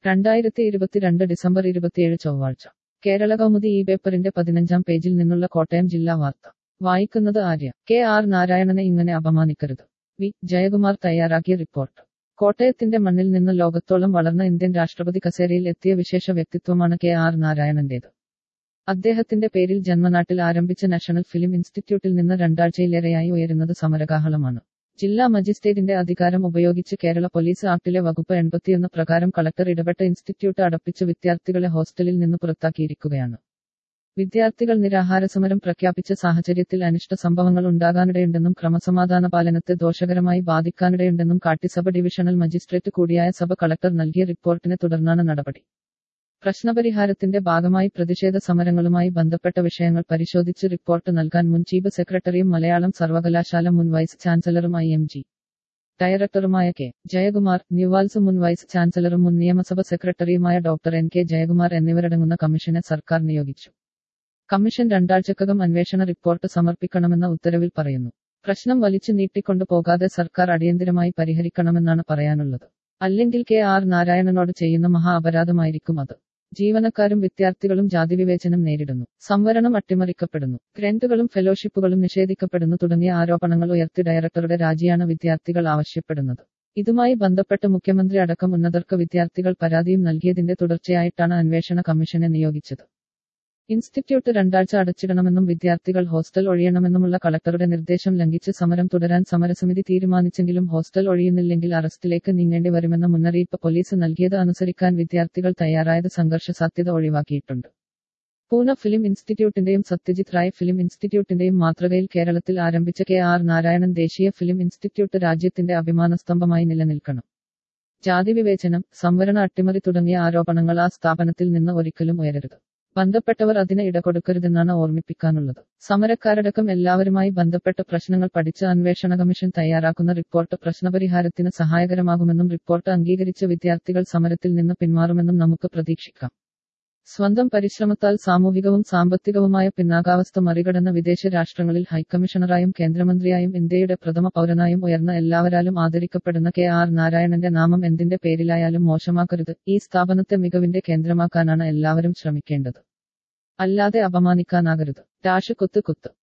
രണ്ടായിരത്തി ഇരുപത്തിരണ്ട് ഡിസംബർ ഇരുപത്തിയേഴ് ചൊവ്വാഴ്ച കേരള കൗമുദി ഈ പേപ്പറിന്റെ പതിനഞ്ചാം പേജിൽ നിന്നുള്ള കോട്ടയം ജില്ലാ വാർത്ത വായിക്കുന്നത് ആര്യ കെ ആർ നാരായണനെ ഇങ്ങനെ അപമാനിക്കരുത് വി ജയകുമാർ തയ്യാറാക്കിയ റിപ്പോർട്ട് കോട്ടയത്തിന്റെ മണ്ണിൽ നിന്ന് ലോകത്തോളം വളർന്ന ഇന്ത്യൻ രാഷ്ട്രപതി കസേരയിൽ എത്തിയ വിശേഷ വ്യക്തിത്വമാണ് കെ ആർ നാരായണന്റേത് അദ്ദേഹത്തിന്റെ പേരിൽ ജന്മനാട്ടിൽ ആരംഭിച്ച നാഷണൽ ഫിലിം ഇൻസ്റ്റിറ്റ്യൂട്ടിൽ നിന്ന് രണ്ടാഴ്ചയിലേറെയായി ഉയരുന്നത് സമരകാഹളമാണ് ജില്ലാ മജിസ്ട്രേറ്റിന്റെ അധികാരം ഉപയോഗിച്ച് കേരള പോലീസ് ആക്ടിലെ വകുപ്പ് എൺപത്തിയൊന്ന് പ്രകാരം കളക്ടർ ഇടപെട്ട ഇൻസ്റ്റിറ്റ്യൂട്ട് അടപ്പിച്ച് വിദ്യാർത്ഥികളെ ഹോസ്റ്റലിൽ നിന്ന് പുറത്താക്കിയിരിക്കുകയാണ് വിദ്യാർത്ഥികൾ നിരാഹാരസമരം പ്രഖ്യാപിച്ച സാഹചര്യത്തിൽ അനിഷ്ട സംഭവങ്ങൾ ഉണ്ടാകാനിടയുണ്ടെന്നും ക്രമസമാധാന പാലനത്തെ ദോഷകരമായി ബാധിക്കാനിടയുണ്ടെന്നും കാട്ടി സഭ ഡിവിഷണൽ മജിസ്ട്രേറ്റ് കൂടിയായ സഭ കളക്ടർ നൽകിയ റിപ്പോർട്ടിനെ തുടർന്നാണ് നടപടി പ്രശ്നപരിഹാരത്തിന്റെ ഭാഗമായി പ്രതിഷേധ സമരങ്ങളുമായി ബന്ധപ്പെട്ട വിഷയങ്ങൾ പരിശോധിച്ച് റിപ്പോർട്ട് നൽകാൻ മുൻ ചീഫ് സെക്രട്ടറിയും മലയാളം സർവകലാശാല മുൻ വൈസ് ചാൻസലറും ഐ എം ജി ഡയറക്ടറുമായ കെ ജയകുമാർ ന്യൂവാൽസ് മുൻ വൈസ് ചാൻസലറും മുൻ നിയമസഭ സെക്രട്ടറിയുമായ ഡോക്ടർ എൻ കെ ജയകുമാർ എന്നിവരടങ്ങുന്ന കമ്മീഷനെ സർക്കാർ നിയോഗിച്ചു കമ്മീഷൻ രണ്ടാഴ്ചക്കകം അന്വേഷണ റിപ്പോർട്ട് സമർപ്പിക്കണമെന്ന ഉത്തരവിൽ പറയുന്നു പ്രശ്നം വലിച്ചു നീട്ടിക്കൊണ്ടു പോകാതെ സർക്കാർ അടിയന്തിരമായി പരിഹരിക്കണമെന്നാണ് പറയാനുള്ളത് അല്ലെങ്കിൽ കെ ആർ നാരായണനോട് ചെയ്യുന്ന മഹാ അപരാധമായിരിക്കും അത് ജീവനക്കാരും വിദ്യാർത്ഥികളും ജാതിവിവേചനം നേരിടുന്നു സംവരണം അട്ടിമറിക്കപ്പെടുന്നു ഗ്രന്റുകളും ഫെലോഷിപ്പുകളും നിഷേധിക്കപ്പെടുന്നു തുടങ്ങിയ ആരോപണങ്ങൾ ഉയർത്തി ഡയറക്ടറുടെ രാജിയാണ് വിദ്യാർത്ഥികൾ ആവശ്യപ്പെടുന്നത് ഇതുമായി ബന്ധപ്പെട്ട് മുഖ്യമന്ത്രി അടക്കം ഉന്നതർക്ക് വിദ്യാർത്ഥികൾ പരാതിയും നൽകിയതിന്റെ തുടർച്ചയായിട്ടാണ് അന്വേഷണ കമ്മീഷനെ നിയോഗിച്ചത് ഇൻസ്റ്റിറ്റ്യൂട്ട് രണ്ടാഴ്ച അടച്ചിടണമെന്നും വിദ്യാർത്ഥികൾ ഹോസ്റ്റൽ ഒഴിയണമെന്നുമുള്ള കളക്ടറുടെ നിർദ്ദേശം ലംഘിച്ച് സമരം തുടരാൻ സമരസമിതി തീരുമാനിച്ചെങ്കിലും ഹോസ്റ്റൽ ഒഴിയുന്നില്ലെങ്കിൽ അറസ്റ്റിലേക്ക് നീങ്ങേണ്ടി വരുമെന്ന മുന്നറിയിപ്പ് പോലീസ് നൽകിയത് അനുസരിക്കാൻ വിദ്യാർത്ഥികൾ തയ്യാറായത് സംഘർഷ സാധ്യത ഒഴിവാക്കിയിട്ടുണ്ട് പൂന ഫിലിം ഇൻസ്റ്റിറ്റ്യൂട്ടിന്റെയും സത്യജിത് റായ് ഫിലിം ഇൻസ്റ്റിറ്റ്യൂട്ടിന്റെയും മാതൃകയിൽ കേരളത്തിൽ ആരംഭിച്ച കെ ആർ നാരായണൻ ദേശീയ ഫിലിം ഇൻസ്റ്റിറ്റ്യൂട്ട് രാജ്യത്തിന്റെ അഭിമാനസ്തംഭമായി നിലനിൽക്കണം ജാതിവിവേചനം സംവരണ അട്ടിമറി തുടങ്ങിയ ആരോപണങ്ങൾ ആ സ്ഥാപനത്തിൽ നിന്ന് ഒരിക്കലും ഉയരരുത് ബന്ധപ്പെട്ടവർ അതിന് ഇടകൊടുക്കരുതെന്നാണ് ഓർമ്മിപ്പിക്കാനുള്ളത് സമരക്കാരടക്കം എല്ലാവരുമായി ബന്ധപ്പെട്ട പ്രശ്നങ്ങൾ പഠിച്ച അന്വേഷണ കമ്മീഷൻ തയ്യാറാക്കുന്ന റിപ്പോർട്ട് പ്രശ്നപരിഹാരത്തിന് സഹായകരമാകുമെന്നും റിപ്പോർട്ട് അംഗീകരിച്ച വിദ്യാർത്ഥികൾ സമരത്തിൽ നിന്ന് പിന്മാറുമെന്നും നമുക്ക് പ്രതീക്ഷിക്കാം സ്വന്തം പരിശ്രമത്താൽ സാമൂഹികവും സാമ്പത്തികവുമായ പിന്നാകാവസ്ഥ മറികടന്ന വിദേശ രാഷ്ട്രങ്ങളിൽ ഹൈക്കമ്മീഷണറായും കേന്ദ്രമന്ത്രിയായും ഇന്ത്യയുടെ പ്രഥമ പൗരനായും ഉയർന്ന എല്ലാവരാലും ആദരിക്കപ്പെടുന്ന കെ ആർ നാരായണന്റെ നാമം എന്തിന്റെ പേരിലായാലും മോശമാക്കരുത് ഈ സ്ഥാപനത്തെ മികവിന്റെ കേന്ദ്രമാക്കാനാണ് എല്ലാവരും ശ്രമിക്കേണ്ടത് അല്ലാതെ അപമാനിക്കാനാകരുത് ഡാഷ് കുത്ത് കുത്ത്